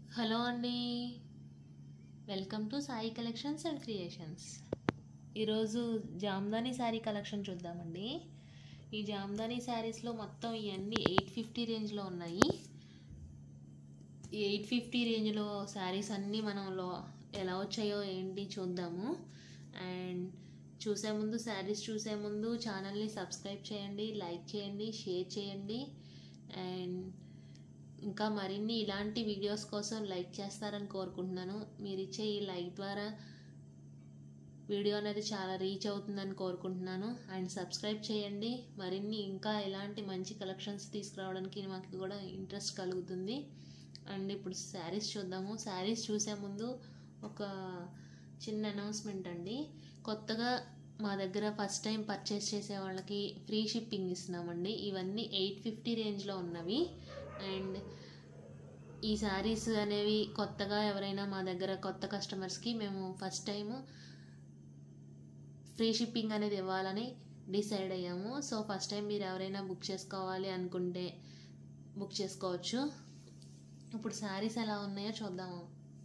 hello అండి welcome to Sai collections and creations ఈరోజు jamdani sari collection చూద్దామండి ఈ జామ్దాని శారీస్లో మొత్తం ఇవన్నీ ఎయిట్ ఫిఫ్టీ రేంజ్లో ఉన్నాయి ఈ ఎయిట్ ఫిఫ్టీ రేంజ్లో శారీస్ అన్నీ మనంలో ఎలా వచ్చాయో ఏంటి చూద్దాము అండ్ చూసే ముందు శారీస్ చూసే ముందు ఛానల్ని సబ్స్క్రైబ్ చేయండి లైక్ చేయండి షేర్ చేయండి అండ్ ఇంకా మరిన్ని ఇలాంటి వీడియోస్ కోసం లైక్ చేస్తారని కోరుకుంటున్నాను మీరు ఇచ్చే ఈ లైక్ ద్వారా వీడియో అనేది చాలా రీచ్ అవుతుందని కోరుకుంటున్నాను అండ్ సబ్స్క్రైబ్ చేయండి మరిన్ని ఇంకా ఇలాంటి మంచి కలెక్షన్స్ తీసుకురావడానికి మాకు కూడా ఇంట్రెస్ట్ కలుగుతుంది అండ్ ఇప్పుడు శారీస్ చూద్దాము శారీస్ చూసే ముందు ఒక చిన్న అనౌన్స్మెంట్ అండి కొత్తగా మా దగ్గర ఫస్ట్ టైం పర్చేస్ చేసే వాళ్ళకి ఫ్రీ షిప్పింగ్ ఇస్తున్నామండి ఇవన్నీ ఎయిట్ ఫిఫ్టీ రేంజ్లో ఉన్నవి అండ్ ఈ శారీస్ అనేవి కొత్తగా ఎవరైనా మా దగ్గర కొత్త కస్టమర్స్కి మేము ఫస్ట్ టైము ఫ్రీ షిప్పింగ్ అనేది ఇవ్వాలని డిసైడ్ అయ్యాము సో ఫస్ట్ టైం మీరు ఎవరైనా బుక్ చేసుకోవాలి అనుకుంటే బుక్ చేసుకోవచ్చు ఇప్పుడు శారీస్ ఎలా ఉన్నాయో చూద్దాము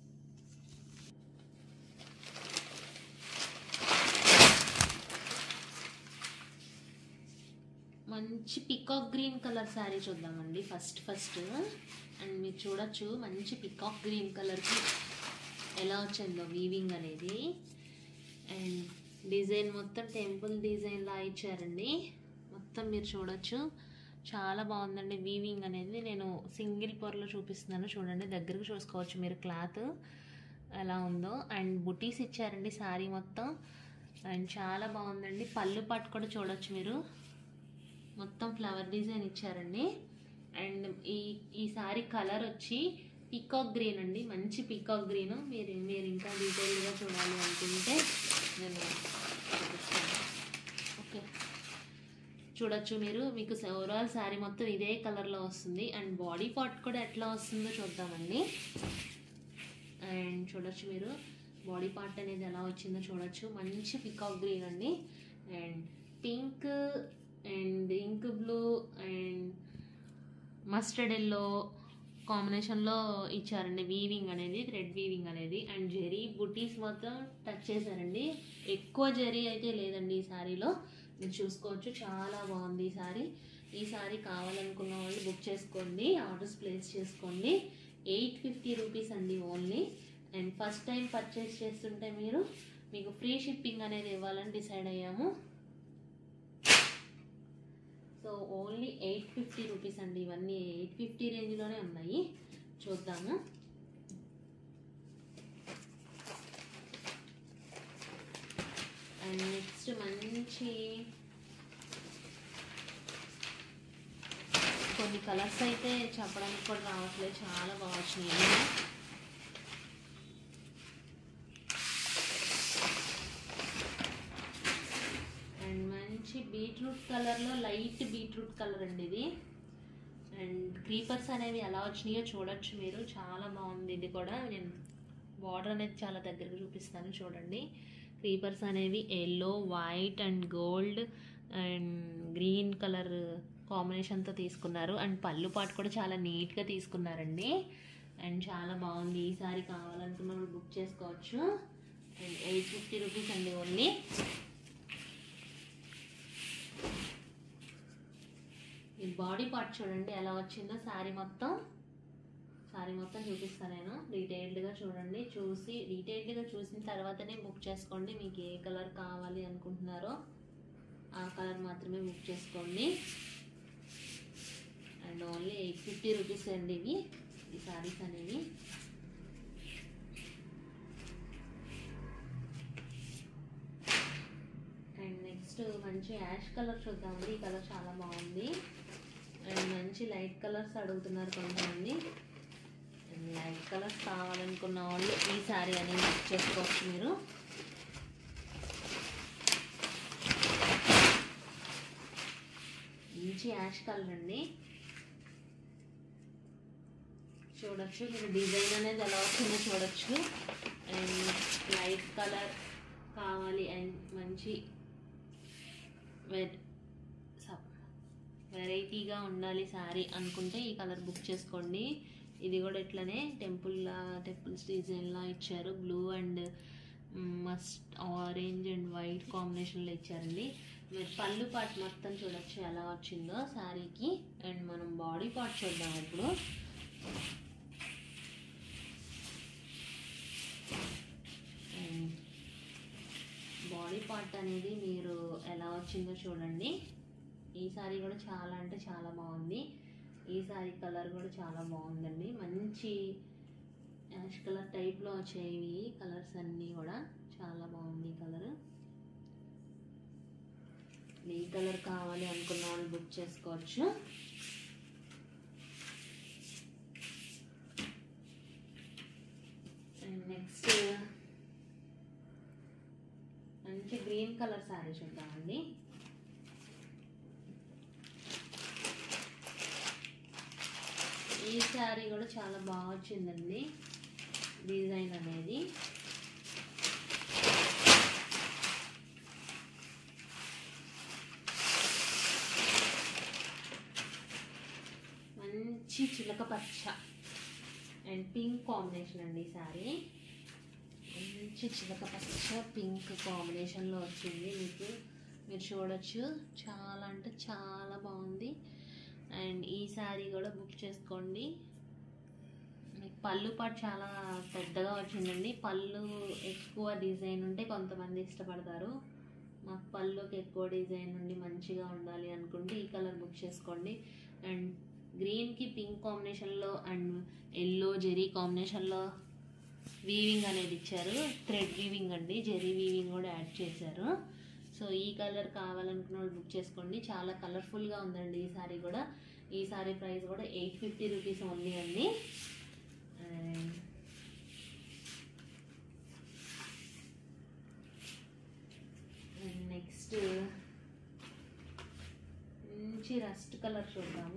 మంచి పికాక్ గ్రీన్ కలర్ శారీ చూద్దామండి ఫస్ట్ ఫస్ట్ అండ్ మీరు చూడొచ్చు మంచి పికాక్ గ్రీన్ కలర్కి ఎలా వచ్చిందో వీవింగ్ అనేది అండ్ డిజైన్ మొత్తం టెంపుల్ డిజైన్లా ఇచ్చారండి మొత్తం మీరు చూడొచ్చు చాలా బాగుందండి వీవింగ్ అనేది నేను సింగిల్ పొరలో చూపిస్తున్నాను చూడండి దగ్గరకు చూసుకోవచ్చు మీరు క్లాత్ ఎలా ఉందో అండ్ బుటీస్ ఇచ్చారండి శారీ మొత్తం అండ్ చాలా బాగుందండి పళ్ళు పట్టు కూడా చూడొచ్చు మీరు మొత్తం ఫ్లవర్ డిజైన్ ఇచ్చారండి అండ్ ఈ ఈ సారీ కలర్ వచ్చి పికాక్ గ్రీన్ అండి మంచి పికాక్ గ్రీన్ మీరు మీరు ఇంకా డీటెయిల్గా చూడాలి అనుకుంటే నేను చూపిస్తాను ఓకే చూడొచ్చు మీరు మీకు ఓవరాల్ శారీ మొత్తం ఇదే కలర్లో వస్తుంది అండ్ బాడీ పార్ట్ కూడా ఎట్లా వస్తుందో చూద్దామండి అండ్ చూడొచ్చు మీరు బాడీ పార్ట్ అనేది ఎలా వచ్చిందో చూడొచ్చు మంచి పికాక్ గ్రీన్ అండి and pink and ink blue and mustard yellow కాంబినేషన్లో ఇచ్చారండి వీవింగ్ అనేది థ్రెడ్ వీవింగ్ అనేది అండ్ జెరీ బుటీస్ మొత్తం టచ్ చేశారండి ఎక్కువ జెరీ అయితే లేదండి ఈ శారీలో మీరు చూసుకోవచ్చు చాలా బాగుంది ఈ శారీ ఈ శారీ కావాలనుకున్న వాళ్ళు బుక్ చేసుకోండి ఆర్డర్స్ ప్లేస్ చేసుకోండి ఎయిట్ ఫిఫ్టీ రూపీస్ అండి only and first time purchase చేస్తుంటే మీరు మీకు ఫ్రీ షిప్పింగ్ అనేది ఇవ్వాలని డిసైడ్ అయ్యాము so only eight fifty rupees అండి ఇవన్నీ ఎయిట్ ఫిఫ్టీ రేంజ్లోనే ఉన్నాయి చూద్దాము అండ్ నెక్స్ట్ మంచి కొన్ని కలర్స్ అయితే చెప్పడానికి కూడా రావట్లేదు చాలా బాగా వచ్చినాయి అండ్ మంచి బీట్రూట్ కలర్లో లైట్ బీట్రూట్ కలర్ అండి ఇది అండ్ క్రీపర్స్ అనేవి ఎలా వచ్చినాయో చూడొచ్చు మీరు చాలా బాగుంది ఇది కూడా నేను బార్డర్ అనేది చాలా దగ్గరకు చూపిస్తాను చూడండి క్రీపర్స్ అనేవి yellow white and gold and green colour కాంబినేషన్తో తీసుకున్నారు అండ్ పళ్ళు పాటు కూడా చాలా నీట్గా తీసుకున్నారండి అండ్ చాలా బాగుంది ఈసారి కావాలనుకున్న వాళ్ళు బుక్ చేసుకోవచ్చు అండ్ ఎయిట్ ఫిఫ్టీ రూపీస్ అండి ఓన్లీ ఈ బాడీ పార్ట్ చూడండి ఎలా వచ్చిందో శారీ మొత్తం శారీ మొత్తం చూపిస్తాను నేను డీటెయిల్డ్గా చూడండి చూసి డీటెయిల్డ్గా చూసిన తర్వాతనే బుక్ చేసుకోండి మీకు ఏ కలర్ కావాలి అనుకుంటున్నారో ఆ కలర్ మాత్రమే బుక్ చేసుకోండి and only eight fifty rupees అండి ఇవి ఈ శారీస్ అనేవి అండ్ నెక్స్ట్ మంచి యాష్ కలర్ చూద్దామండి ఈ కలర్ చాలా బాగుంది అండ్ మంచి లైట్ కలర్స్ అడుగుతున్నారు కొంతమంది అండ్ లైట్ కలర్స్ కావాలనుకున్న వాళ్ళు ఈ శారీ అనేది బుక్ చేసుకోవచ్చు మీరు మంచి యాష్ కలర్ అండి చూడొచ్చు మీరు డిజైన్ అనేది ఎలా వచ్చిందో చూడొచ్చు అండ్ లైట్ కలర్ కావాలి అండ్ మంచి వెరైటీగా ఉండాలి శారీ అనుకుంటే ఈ కలర్ బుక్ చేసుకోండి ఇది కూడా ఇట్లనే టెంపుల్ టెంపుల్స్ డిజైన్లా ఇచ్చారు blue and must orange and white కాంబినేషన్లో ఇచ్చారండి మీరు పళ్ళు పార్ట్ మొత్తం చూడొచ్చు ఎలా వచ్చిందో శారీకి అండ్ మనం బాడీ పార్ట్ చూద్దాం ఇప్పుడు బాడీ పార్ట్ అనేది మీరు ఎలా వచ్చిందో చూడండి ఈ సారీ కూడా చాలా అంటే చాలా బాగుంది ఈ సారీ కలర్ కూడా చాలా బాగుందండి మంచి యాష్ కలర్ టైప్లో వచ్చేవి కలర్స్ అన్నీ కూడా చాలా బాగుంది ఈ కలర్ ఈ కలర్ కావాలి అనుకున్న వాళ్ళు బుక్ చేసుకోవచ్చు అండ్ నెక్స్ట్ మంచి గ్రీన్ కలర్ శారీ చూద్దామండి ఈ శారీ కూడా చాలా బాగా వచ్చిందండి డిజైన్ అనేది మంచి చిలక పచ్చ అండ్ పింక్ కాంబినేషన్ అండి ఈ శారీ మంచి చిలక పచ్చ పింక్ కాంబినేషన్లో వచ్చింది మీకు మీరు చూడొచ్చు చాలా అంటే చాలా బాగుంది అండ్ ఈ శారీ కూడా బుక్ చేసుకోండి మీకు పళ్ళు పాటు చాలా పెద్దగా వచ్చిందండి పళ్ళు ఎక్కువ డిజైన్ ఉంటే కొంతమంది ఇష్టపడతారు మాకు పళ్ళుకి ఎక్కువ డిజైన్ ఉండి మంచిగా ఉండాలి అనుకుంటే ఈ కలర్ బుక్ చేసుకోండి అండ్ గ్రీన్కి పింక్ కాంబినేషన్లో అండ్ ఎల్లో జెరీ కాంబినేషన్లో వీవింగ్ అనేది ఇచ్చారు థ్రెడ్ వీవింగ్ అండి జెరీ వీవింగ్ కూడా యాడ్ చేశారు సో ఈ కలర్ కావాలనుకున్న వాళ్ళు బుక్ చేసుకోండి చాలా కలర్ఫుల్గా ఉందండి ఈ సారీ కూడా ఈ సారీ ప్రైస్ కూడా ఎయిట్ ఫిఫ్టీ రూపీస్ ఓన్లీ అండి అండ్ నెక్స్ట్ మంచి రస్ట్ కలర్ చూద్దాము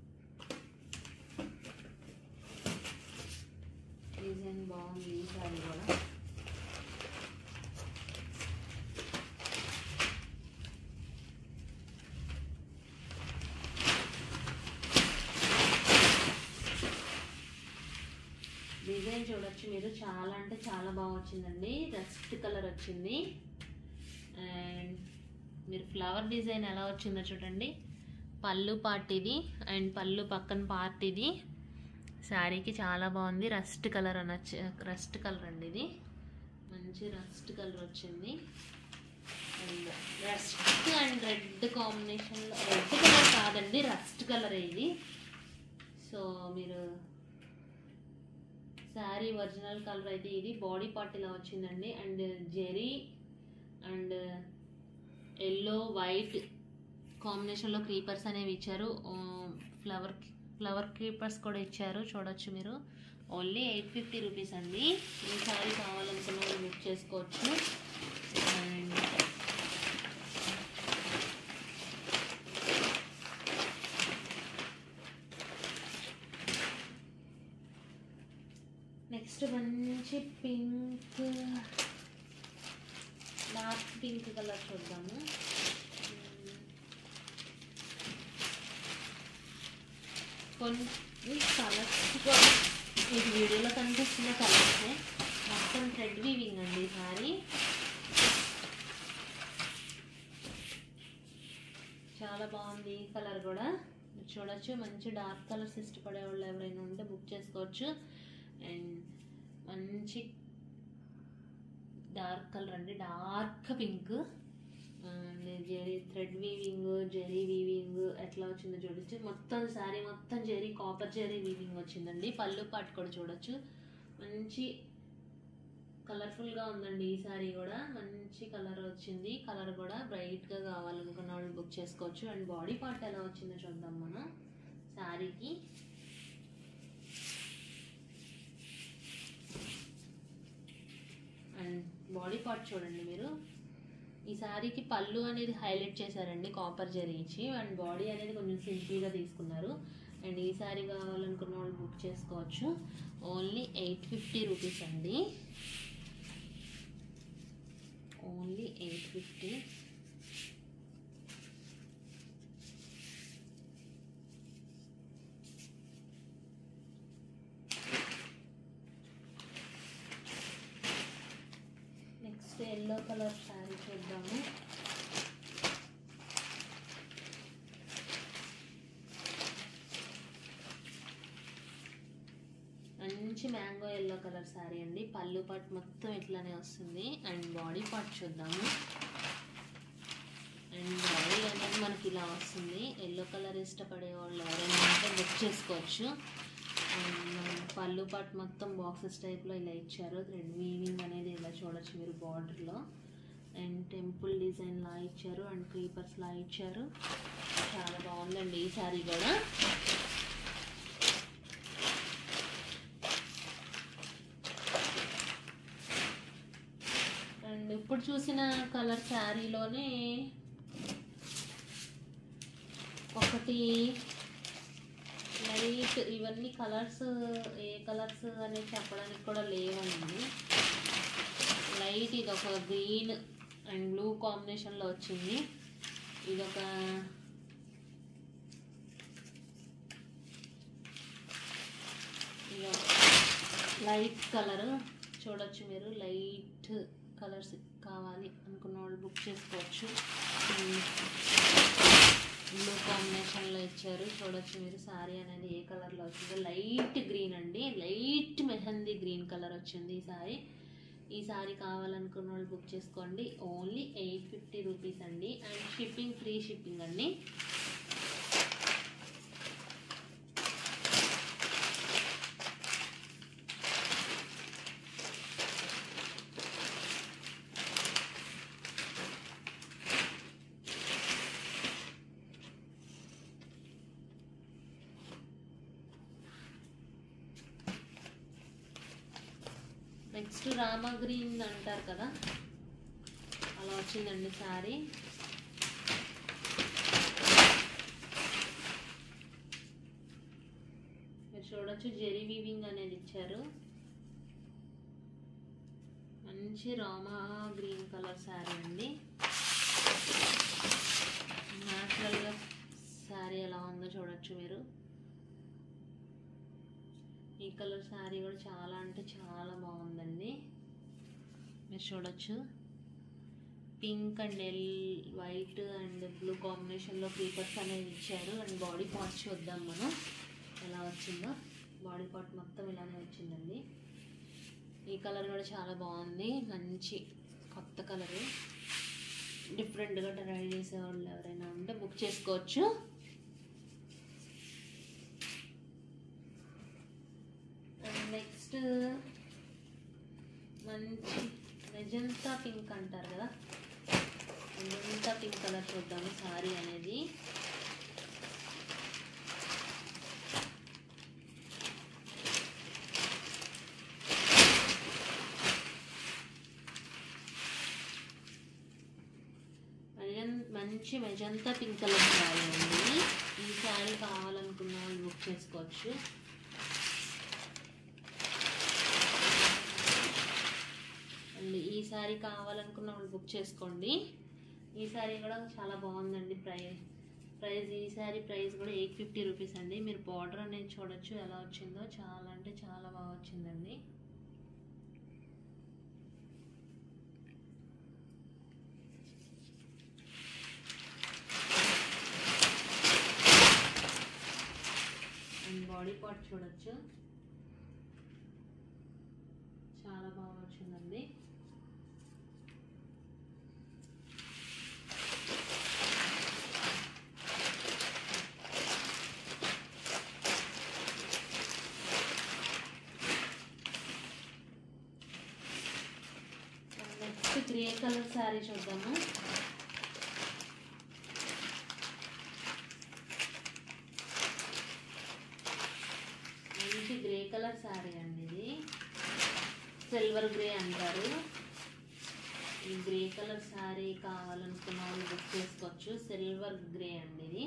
డిజైన్ బాగుంది ఈ సారీ కూడా డిజైన్ చూడొచ్చు మీరు చాలా అంటే చాలా బాగా వచ్చిందండి రస్ట్ కలర్ వచ్చింది అండ్ మీరు ఫ్లవర్ డిజైన్ ఎలా వచ్చిందో చూడండి పళ్ళు పార్ట్ ఇది అండ్ పళ్ళు పక్కన పార్ట్ ఇది శారీకి చాలా బాగుంది రస్ట్ కలర్ అనొచ్చు రస్ట్ కలర్ అండి ఇది మంచి రస్ట్ కలర్ వచ్చింది అండ్ రస్ట్ అండ్ రెడ్ కాంబినేషన్లో రెడ్ కలర్ కాదండి రస్ట్ కలర్ ఇది సో మీరు శారీ ఒరిజినల్ కలర్ అయితే ఇది బాడీ పార్ట్ ఇలా వచ్చిందండి and zari and yellow white కాంబినేషన్లో క్రీపర్స్ అనేవి ఇచ్చారు ఫ్లవర్ ఫ్లవర్ క్రీపర్స్ కూడా ఇచ్చారు చూడొచ్చు మీరు ఓన్లీ ఎయిట్ ఫిఫ్టీ రూపీస్ అండి ఈ సారీ కావాలనుకున్న వాళ్ళు బుక్ చేసుకోవచ్చు అండ్ నెక్స్ట్ మంచి పింక్ డార్క్ పింక్ కలర్ చూద్దాము కొన్ని కలర్స్ కూడా మీకు వీడియోలో కనిపిస్తున్న కలర్సే మొత్తం థ్రెడ్ వీవింగ్ అండి ఈ సారీ చాలా బాగుంది ఈ కలర్ కూడా మీరు చూడొచ్చు మంచి డార్క్ కలర్స్ ఇష్టపడే వాళ్ళు ఎవరైనా ఉంటే బుక్ చేసుకోవచ్చు అండ్ మంచి డార్క్ కలర్ అండి dark pink zari thread weaving zari weaving ఎట్లా వచ్చిందో చూడొచ్చు మొత్తం శారీ మొత్తం జెరీ కాపర్ జెరీ వీవింగ్ వచ్చిందండి పళ్ళు పాటు కూడా చూడొచ్చు మంచి కలర్ఫుల్గా ఉందండి ఈ సారీ కూడా మంచి కలర్ వచ్చింది కలర్ కూడా బ్రైట్గా కావాలనుకున్న వాళ్ళు బుక్ చేసుకోవచ్చు అండ్ బాడీ పార్ట్ ఎలా వచ్చిందో చూద్దాం మనం శారీకి అండ్ బాడీ పార్ట్ చూడండి మీరు ఈ శారీకి పళ్ళు అనేది హైలైట్ చేశారండి కాపర్ జరీ ఇచ్చి అండ్ బాడీ అనేది కొంచెం సింపుల్గా తీసుకున్నారు అండ్ ఈ శారీ కావాలనుకున్న వాళ్ళు బుక్ చేసుకోవచ్చు ఓన్లీ ఎయిట్ ఫిఫ్టీ రూపీస్ అండి only eight fifty yellow colour sari చూద్దాము మంచి మ్యాంగో ఎల్లో కలర్ శారీ అండి పళ్ళు పాట్ మొత్తం ఇట్లానే వస్తుంది అండ్ బాడీ పార్ట్ చూద్దాము అండ్ బాడీ అనేది మనకి ఇలా వస్తుంది ఎల్లో కలర్ ఇష్టపడే వాళ్ళు ఎవరైనా ఉంటే బుక్ చేసుకోవచ్చు అండ్ మనం పళ్ళు పాట్ మొత్తం బాక్సెస్ టైప్లో ఇలా ఇచ్చారు థ్రెడ్ వీవింగ్ అనేది ఇలా చూడొచ్చు మీరు బార్డర్లో అండ్ టెంపుల్ డిజైన్ లా ఇచ్చారు అండ్ క్రీపర్స్ లా ఇచ్చారు చాలా బాగుందండి ఈ శారీ కూడా అండ్ ఇప్పుడు చూసిన కలర్ శారీలోనే ఒకటి లైట్ ఇవన్నీ కలర్స్ ఏ కలర్స్ అనేది చెప్పడానికి కూడా లేవండి లైట్ ఇది ఒక గ్రీన్ అండ్ బ్లూ కాంబినేషన్లో వచ్చింది ఇది ఒక ఇది ఒక లైట్ కలర్ చూడొచ్చు మీరు లైట్ కలర్స్ కావాలి అనుకున్న వాళ్ళు బుక్ చేసుకోవచ్చు బ్లూ కాంబినేషన్లో ఇచ్చారు చూడొచ్చు మీరు శారీ అనేది ఏ కలర్లో వచ్చిందో లైట్ గ్రీన్ అండి లైట్ మెహందీ గ్రీన్ కలర్ వచ్చింది ఈ శారీ ఈ శారీ కావాలనుకున్న వాళ్ళు బుక్ చేసుకోండి ఓన్లీ ఎయిట్ ఫిఫ్టీ రూపీస్ అండి అండ్ షిప్పింగ్ ఫ్రీ షిప్పింగ్ అండి నెక్స్ట్ రామ గ్రీన్ అంటారు కదా అలా వచ్చిందండి శారీ మీరు చూడొచ్చు జెరీ వీవింగ్ అనేది ఇచ్చారు మంచి రామా గ్రీన్ కలర్ శారీ అండి న్యాచురల్గా శారీ ఎలా ఉందో చూడొచ్చు మీరు ఈ కలర్ శారీ కూడా చాలా అంటే చాలా బాగుందండి మీరు చూడొచ్చు పింక్ అండ్ ఎల్ వైట్ అండ్ బ్లూ కాంబినేషన్లో క్రీపర్స్ అనేది ఇచ్చారు అండ్ బాడీ పార్ట్ చూద్దాం మనం ఎలా వచ్చిందో బాడీ పార్ట్ మొత్తం ఇలానే వచ్చిందండి ఈ కలర్ కూడా చాలా బాగుంది మంచి కొత్త కలర్ డిఫరెంట్గా ట్రై చేసేవాళ్ళు ఎవరైనా ఉంటే బుక్ చేసుకోవచ్చు అండ్ నెక్స్ట్ మంచి మెజంతా పింక్ అంటారు కదా మెజంతా పింక్ కలర్ చూద్దాము సారీ అనేది మెజన్ మంచి మెజంతా పింక్ కలర్ శారీ అండి ఈ శారీ కావాలనుకున్న వాళ్ళు బుక్ చేసుకోవచ్చు అండ్ ఈ శారీ కావాలనుకున్న వాళ్ళు బుక్ చేసుకోండి ఈ శారీ కూడా చాలా బాగుందండి ప్రైస్ ప్రైస్ ఈ శారీ ప్రైస్ కూడా ఎయిట్ ఫిఫ్టీ రూపీస్ అండి మీరు బార్డర్ అనేది చూడొచ్చు ఎలా వచ్చిందో చాలా అంటే చాలా బాగా వచ్చిందండి అండ్ బాడీ పార్ట్ చూడొచ్చు చాలా బాగా వచ్చిందండి నెక్స్ట్ గ్రే కలర్ శారీ చూద్దాము మంచి గ్రే కలర్ శారీ అండి ఇది సిల్వర్ గ్రే అంటారు ఈ గ్రే కలర్ శారీ కావాలనుకున్న వాళ్ళు బుక్ చేసుకోవచ్చు సిల్వర్ గ్రే అండి ఇది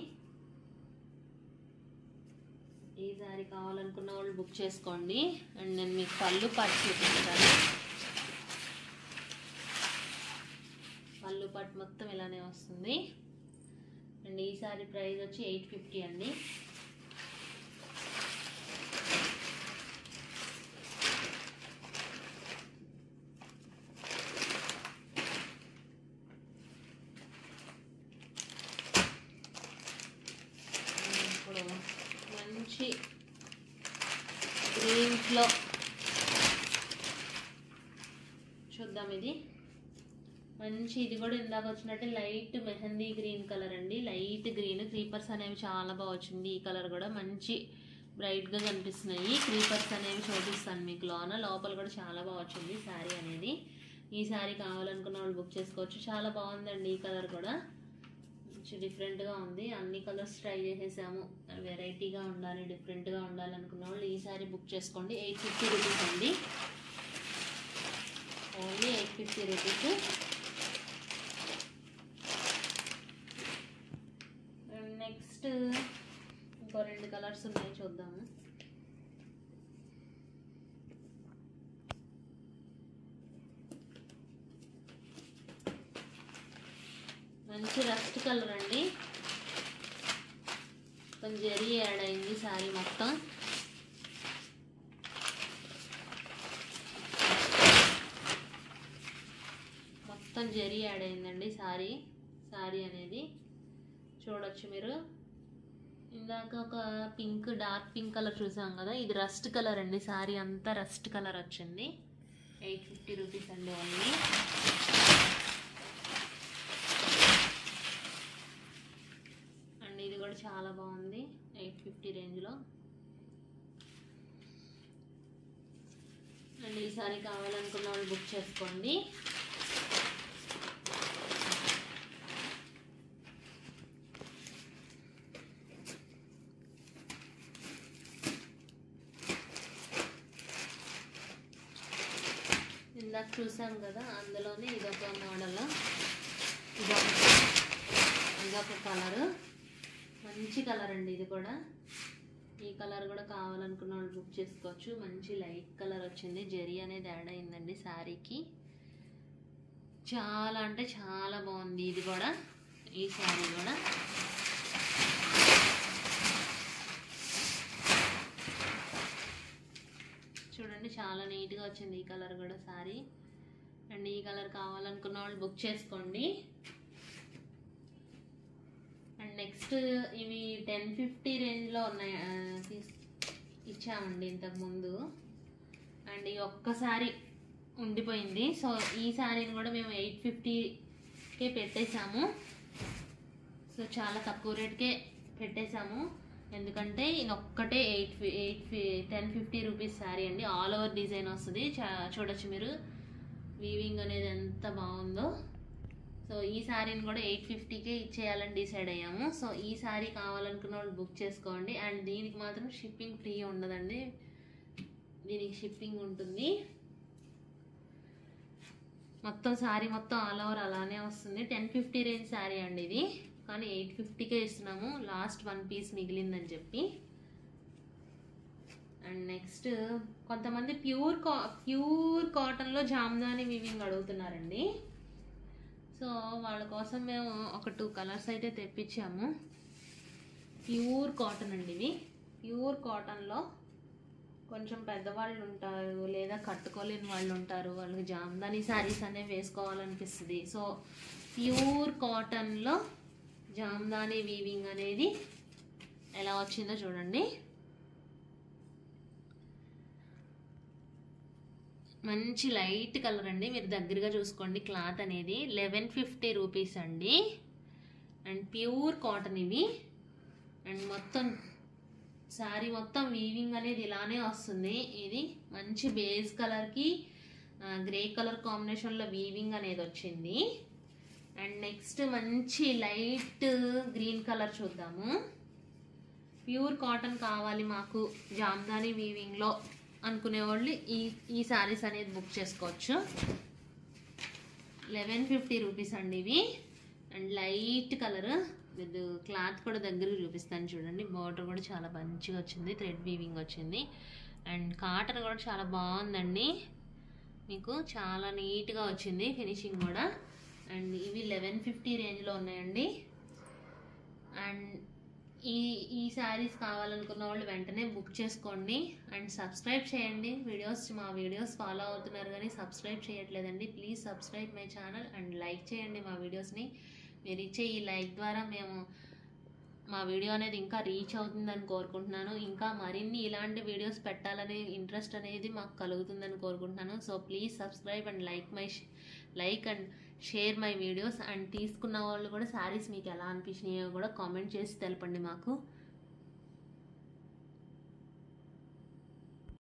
ఈ శారీ కావాలనుకున్న వాళ్ళు బుక్ చేసుకోండి అండ్ నేను మీకు పళ్ళు పట్టు చూపిస్తాను పళ్ళు పట్టు మొత్తం ఇలానే వస్తుంది అండ్ ఈ శారీ ప్రైస్ వచ్చి ఎయిట్ ఫిఫ్టీ అండి లాస్ట్లో చూద్దాం ఇది మంచి ఇది కూడా ఇందాక వచ్చినట్టే లైట్ మెహందీ గ్రీన్ కలర్ అండి లైట్ గ్రీన్ క్రీపర్స్ అనేవి చాలా బాగా వచ్చింది ఈ కలర్ కూడా మంచి బ్రైట్గా కనిపిస్తున్నాయి క్రీపర్స్ అనేవి చూపిస్తాను మీకు లోన లోపల కూడా చాలా బాగా వచ్చింది శారీ అనేది ఈ శారీ కావాలనుకున్న వాళ్ళు బుక్ చేసుకోవచ్చు చాలా బాగుందండి ఈ కలర్ కూడా మంచి డిఫరెంట్గా ఉంది అన్ని కలర్స్ ట్రై చేసేసాము వెరైటీగా ఉండాలి డిఫరెంట్గా ఉండాలి అనుకున్న వాళ్ళు ఈ శారీ బుక్ చేసుకోండి ఎయిట్ ఫిఫ్టీ రూపీస్ అండి only eight fifty rupees next ఇంకో రెండు కలర్స్ ఉన్నాయి చూద్దాము మంచి రస్ట్ కలర్ అండి కొంచెం జరీ యాడ్ అయింది శారీ మొత్తం మొత్తం జరీ యాడ్ అయిందండి శారీ శారీ అనేది చూడొచ్చు మీరు ఇందాక ఒక పింక్ డార్క్ పింక్ కలర్ చూసాం కదా ఇది రస్ట్ కలర్ అండి శారీ అంతా రస్ట్ కలర్ వచ్చింది ఎయిట్ ఫిఫ్టీ రూపీస్ అండి ఓన్లీ అండ్ ఇది కూడా చాలా బాగుంది ఎయిట్ ఫిఫ్టీ రేంజ్లో అండ్ ఈ సారీ కావాలనుకున్న వాళ్ళు బుక్ చేసుకోండి ఇందాక చూసాం కదా అందులోనే ఇదొక మోడల్ ఇదొక ఇదొక కలర్ మంచి కలర్ అండి ఇది కూడా ఈ కలర్ కూడా కావాలనుకున్న వాళ్ళు బుక్ చేసుకోవచ్చు మంచి లైట్ కలర్ వచ్చింది జెరీ అనేది యాడ్ అయిందండి శారీకి చాలా అంటే చాలా బాగుంది ఇది కూడా ఈ శారీ కూడా చూడండి చాలా నీట్గా వచ్చింది ఈ కలర్ కూడా శారీ అండ్ ఈ కలర్ కావాలనుకున్న వాళ్ళు బుక్ చేసుకోండి అండ్ నెక్స్ట్ ఇవి టెన్ ఫిఫ్టీ రేంజ్లో ఉన్నాయి ఆ, తీస్ ఇచ్చామండి ఇంతకుముందు అండ్ ఈ ఒక్కసారి ఉండిపోయింది సో ఈ శారీని కూడా మేము ఎయిట్ ఫిఫ్టీకే పెట్టేశాము సో చాలా తక్కువ రేట్కే పెట్టేశాము ఎందుకంటే ఇది ఒక్కటే eight eight ten fifty rupees sari అండి ఆల్ ఓవర్ డిజైన్ వస్తుంది చా చూడొచ్చు మీరు వీవింగ్ అనేది ఎంత బాగుందో సో ఈ శారీని కూడా ఎయిట్ ఫిఫ్టీకే ఇచ్చేయాలని డిసైడ్ అయ్యాము సో ఈ శారీ కావాలనుకున్న వాళ్ళు బుక్ చేసుకోండి అండ్ దీనికి మాత్రం షిప్పింగ్ ఫ్రీ ఉండదండి దీనికి షిప్పింగ్ ఉంటుంది మొత్తం శారీ మొత్తం ఆల్ ఓవర్ అలానే వస్తుంది టెన్ ఫిఫ్టీ రేంజ్ శారీ అండి ఇది కానీ ఎయిట్ ఫిఫ్టీకే ఇస్తున్నాము లాస్ట్ వన్ పీస్ మిగిలిందని చెప్పి అండ్ నెక్స్ట్ కొంతమంది ప్యూర్ కా ప్యూర్ కాటన్లో జామ్దాని వీవింగ్ అడుగుతున్నారండి సో వాళ్ళ కోసం మేము ఒక టూ కలర్స్ అయితే తెప్పించాము ప్యూర్ కాటన్ అండి ఇవి ప్యూర్ కాటన్లో కొంచెం పెద్దవాళ్ళు ఉంటారు లేదా కట్టుకోలేని వాళ్ళు ఉంటారు వాళ్ళకి జామ్దాని శారీస్ అనేవి వేసుకోవాలనిపిస్తుంది సో ప్యూర్ కాటన్లో జామ్దాని వీవింగ్ అనేది ఎలా వచ్చిందో చూడండి మంచి లైట్ కలర్ అండి మీరు దగ్గరగా చూసుకోండి క్లాత్ అనేది లెవెన్ ఫిఫ్టీ రూపీస్ అండి అండ్ ప్యూర్ కాటన్ ఇవి అండ్ మొత్తం శారీ మొత్తం వీవింగ్ అనేది ఇలానే వస్తుంది ఇది మంచి బేస్ కలర్కి గ్రే కలర్ కాంబినేషన్లో వీవింగ్ అనేది వచ్చింది అండ్ నెక్స్ట్ మంచి లైట్ గ్రీన్ కలర్ చూద్దాము ప్యూర్ కాటన్ కావాలి మాకు జామ్దాని వీవింగ్లో అనుకునే వాళ్ళు ఈ ఈ శారీస్ అనేది బుక్ చేసుకోవచ్చు లెవెన్ ఫిఫ్టీ రూపీస్ అండి ఇవి and light colour with cloth కూడా దగ్గరకు చూపిస్తాను చూడండి బార్డర్ కూడా చాలా మంచిగా వచ్చింది థ్రెడ్ వీవింగ్ వచ్చింది అండ్ కాటన్ కూడా చాలా బాగుందండి మీకు చాలా నీట్గా వచ్చింది ఫినిషింగ్ కూడా అండ్ ఇవి లెవెన్ ఫిఫ్టీ రేంజ్లో ఉన్నాయండి అండ్ ఈ ఈ శారీస్ కావాలనుకున్న వాళ్ళు వెంటనే బుక్ చేసుకోండి అండ్ సబ్స్క్రైబ్ చేయండి వీడియోస్ మా వీడియోస్ ఫాలో అవుతున్నారు కానీ సబ్స్క్రైబ్ చేయట్లేదండి please subscribe my channel and like చేయండి మా వీడియోస్ని మీరు ఇచ్చే ఈ లైక్ ద్వారా మేము మా వీడియో అనేది ఇంకా రీచ్ అవుతుందని కోరుకుంటున్నాను ఇంకా మరిన్ని ఇలాంటి వీడియోస్ పెట్టాలనే ఇంట్రెస్ట్ అనేది మాకు కలుగుతుందని కోరుకుంటున్నాను so please subscribe and like my like and share my videos and తీసుకున్న వాళ్ళు కూడా శారీస్ మీకు ఎలా అనిపించినాయో కూడా కామెంట్ చేసి తెలపండి మాకు